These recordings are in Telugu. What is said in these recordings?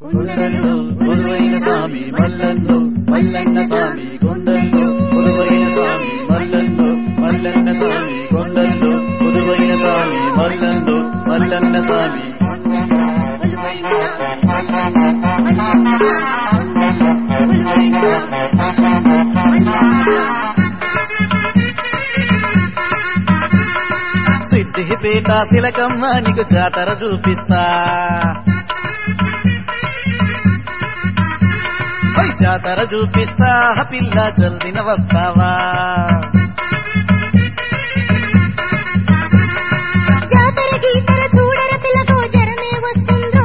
కొండల్లో కొలువైన స్వామి మల్లన్నో మల్లన్న స్వామి కొండల్లో కొలువైన స్వామి మల్లన్నో మల్లన్న స్వామి కొండల్లో కొలువైన స్వామి మల్లన్నో మల్లన్న స్వామి సిద్ధిపేట శిలకమ్మ నీకు జాతర చూపిస్తా ఓయ్ జాతర చూపిస్తా పిల్ల జల్దిన వస్తావా జాతర గీతర చూడర పిల్లకో జరమే వస్తుందో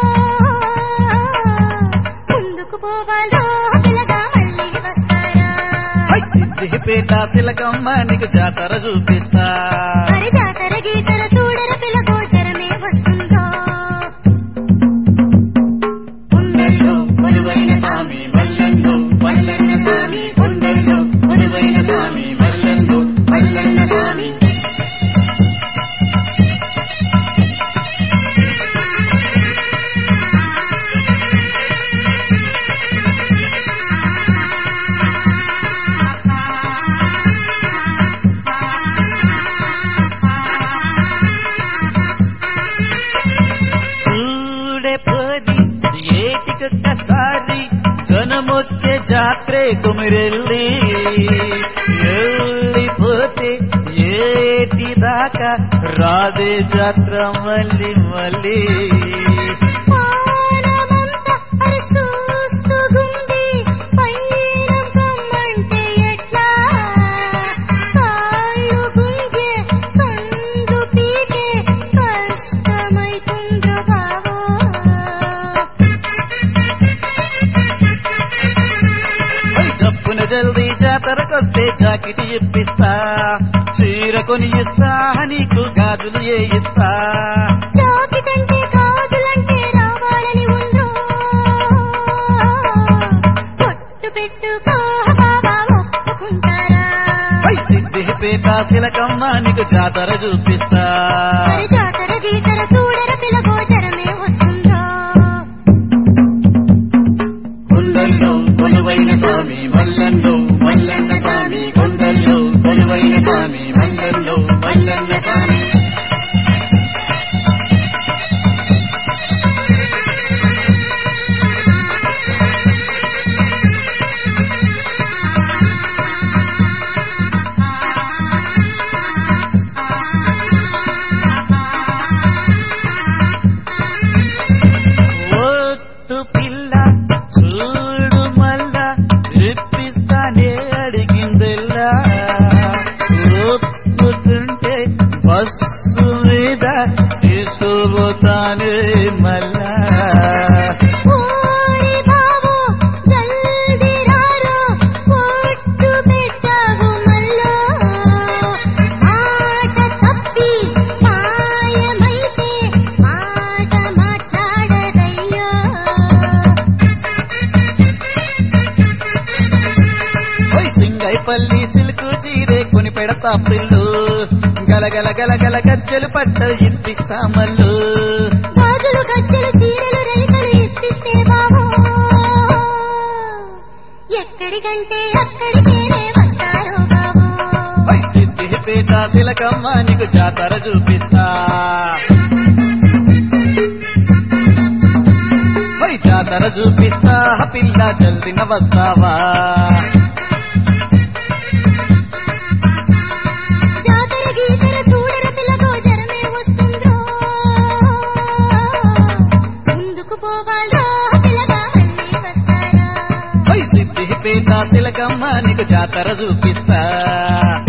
ముందుకు పోవాలో పిల్లగా మళ్ళీ వస్తారా ఓయ్ సిద్ధిపేట శిలకమ్మ నీకు జాతర చూపిస్తా మరి జాతర గీతర చూడర పిల్లకో జరమే వస్తుందో కొండల్లో కొలువైన స్వామి మల్లన్నో మల్లన్న స్వామి కొండల్లో కొలువైన స్వామి మల్లన్నో మల్లన్న స్వామి చూడే పది ఏటికొక్కసారి జనమొచ్చే జాత్రే కుమిరెల్లి వెళ్ళిపోతే ఏటి దాకా రాదే జాత్ర మళ్ళీ మళ్ళీ పానమంతా అరసూస్తుగుంది పైనం కమ్మంటే ఎట్లా కాళ్ళు గుంజే కండు పీకే కష్టమైతుండ్రు బావో ఓయ్ జప్పున జల్దీ జాతరకొస్తే జాకెట్ ఇప్పిస్తా చీర కొని ఇస్తా నీకు గాజులు ఏ ఇస్తా జాకిటంటే కాదులంటే రావాలని ఉందో పొట్టు పెట్టుకో బాబా ఒప్పుకుంటారా పై సిద్ధిపేట శిలకమ్మ నీకు జాతర చూపిస్తా మరి జాతర గీతర చూడర పిలగోచరమే వస్తుందో కొండల్లో కొలువైన స్వామి మల్లన్నో మల్లన్న స్వామి కొండల్లో కొలువైన స్వామి మల్లన్నో మల్లన్న స్వామి ఒట్టు పిల్ల చూడు మళ్ళా ఇప్పిస్తానే అడిగిందెల్లా ఒప్పుతుంటే బస్సు మీద తీసుకుపోతానే మళ్ళా ఓరి బావో జల్ది రారో పొట్టు పెట్టావు మల్లో ఆట తప్పి మాయమైతే మాట మాట్లాడదయ్యో ఓయ్ సింగైపల్లి సిల్కు చీరే కొని పెడతా పిల్లు గలగల గలగల గజ్జలు పట్ట ఇప్పిస్తా మల్లు గాజులు గజ్జలు చీరలు రైకలు ఇప్పిస్తే బావో ఎక్కడికంటే అక్కడికేనే వస్తారో బావో ఓయ్ సిద్ధిపేట శిలకమ్మ నీకు జాతర చూపిస్తా ఓయ్ జాతర చూపిస్తా పిల్ల జల్దిన వస్తావా జాతర గీతర చూడర పిల్లగో జరమే వస్తుందో ముందుకు పోవాలో పిల్లగా మళ్ళీ వస్తాడా ఓయ్ సిద్ధిపేట శిలకమ్మ నీకు జాతర చూపిస్తా